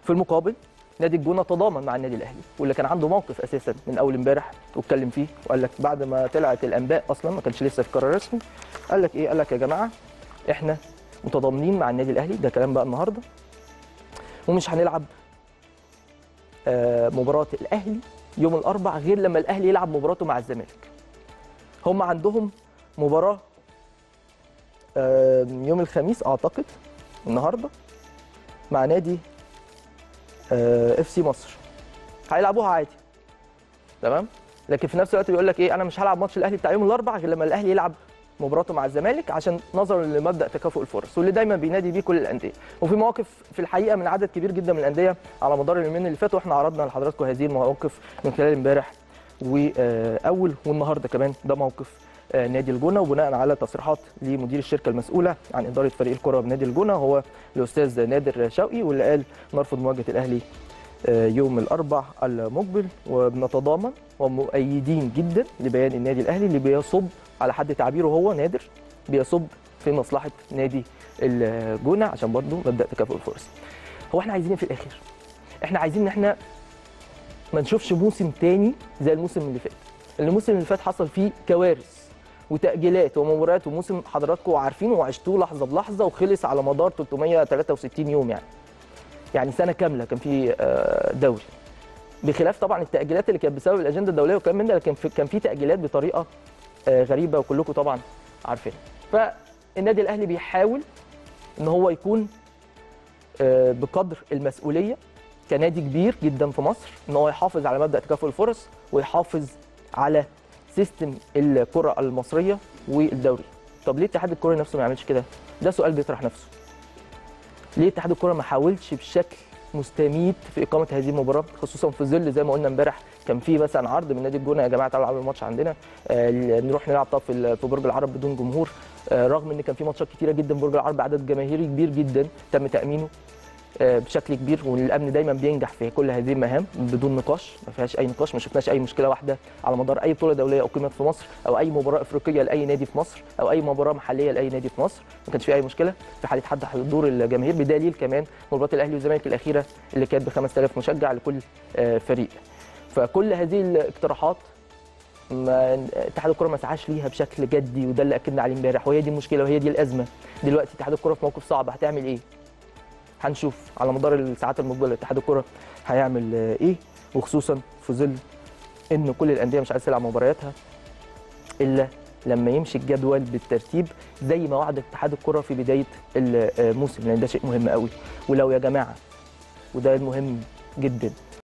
في المقابل نادي الجونه تضامن مع النادي الاهلي واللي كان عنده موقف اساسا من اول امبارح واتكلم فيه وقال لك بعد ما طلعت الانباء اصلا ما كانش لسه في قرار رسمي قال لك ايه قال لك يا جماعه احنا متضامنين مع النادي الاهلي ده كلام بقى النهارده ومش هنلعب آه، مباراه الاهلي يوم الاربع غير لما الاهلي يلعب مباراته مع الزمالك هم عندهم مباراه آه، يوم الخميس اعتقد النهارده مع نادي اف سي مصر هيلعبوها عادي تمام لكن في نفس الوقت بيقول لك ايه انا مش هلعب ماتش الاهلي بتاع يوم الاربع غير لما الاهلي يلعب مباراته مع الزمالك عشان نظرا لمبدا تكافؤ الفرص واللي دايما بينادي بيه كل الانديه وفي مواقف في الحقيقه من عدد كبير جدا من الانديه على مدار اليومين اللي فاتوا واحنا عرضنا لحضراتكم هذه المواقف من خلال امبارح واول والنهارده كمان ده موقف آه، نادي الجونه وبناء على تصريحات لمدير الشركه المسؤوله عن اداره فريق الكره بنادي الجونه هو الاستاذ نادر شوقي واللي قال نرفض مواجهه الاهلي آه، يوم الاربع المقبل وبنتضامن ومؤيدين جدا لبيان النادي الاهلي اللي بيصب على حد تعبيره هو نادر بيصب في مصلحه نادي الجونه عشان برضه مبدا تكافؤ الفرص. هو احنا عايزين ايه في الاخر؟ احنا عايزين ان احنا ما نشوفش موسم تاني زي الموسم اللي فات. الموسم اللي فات حصل فيه كوارث وتاجيلات ومباريات وموسم حضراتكم عارفينه وعشتوه لحظه بلحظه وخلص على مدار 363 يوم يعني. يعني سنه كامله كان في آه، دوري. بخلاف طبعا التاجيلات اللي كانت بسبب الاجنده الدوليه وكلام من ده لكن في- كان في تاجيلات بطريقه آه، غريبه وكلكم طبعا عارفينها. فالنادي الاهلي بيحاول ان هو يكون آه، بقدر المسؤوليه كنادي كبير جدا في مصر ان هو يحافظ على مبدا تكافؤ الفرص ويحافظ على سيستم الكره المصريه والدوري. طب ليه اتحاد الكره نفسه ما يعملش كده؟ ده سؤال بيطرح نفسه. ليه اتحاد الكره ما حاولش بشكل مستميت في اقامه هذه المباراه خصوصا في ظل زي ما قلنا امبارح كان في مثلا عرض من نادي الجونه يا جماعه تعالوا العبوا الماتش عندنا آه نروح نلعب طب في ال- في برج العرب بدون جمهور آه رغم ان كان في ماتشات كتيره جدا برج العرب عدد جماهيري كبير جدا تم تامينه آه، بشكل كبير والامن دايما بينجح في كل هذه المهام بدون نقاش ما فيهاش اي نقاش ما شفناش اي مشكله واحده على مدار اي بطوله دوليه اقيمت في مصر او اي مباراه افريقيه لاي نادي في مصر او اي مباراه محليه لاي نادي في مصر ما كانش في اي مشكله في حاله حد حضور الجماهير بدليل كمان مباراه الاهلي والزمالك الاخيره اللي كانت ب 5000 مشجع لكل آه، فريق فكل هذه الاقتراحات ما اتحاد الكره ما سعاش ليها بشكل جدي وده اللي اكدنا عليه امبارح وهي دي المشكله وهي دي الازمه دلوقتي اتحاد الكره في موقف صعب هتعمل ايه هنشوف على مدار الساعات المقبله اتحاد الكره هيعمل آه، ايه وخصوصا في ظل ان كل الانديه مش عايزه تلعب مبارياتها الا لما يمشي الجدول بالترتيب زي ما وعد اتحاد الكره في بدايه الموسم لان ده شيء مهم قوي ولو يا جماعه وده المهم جدا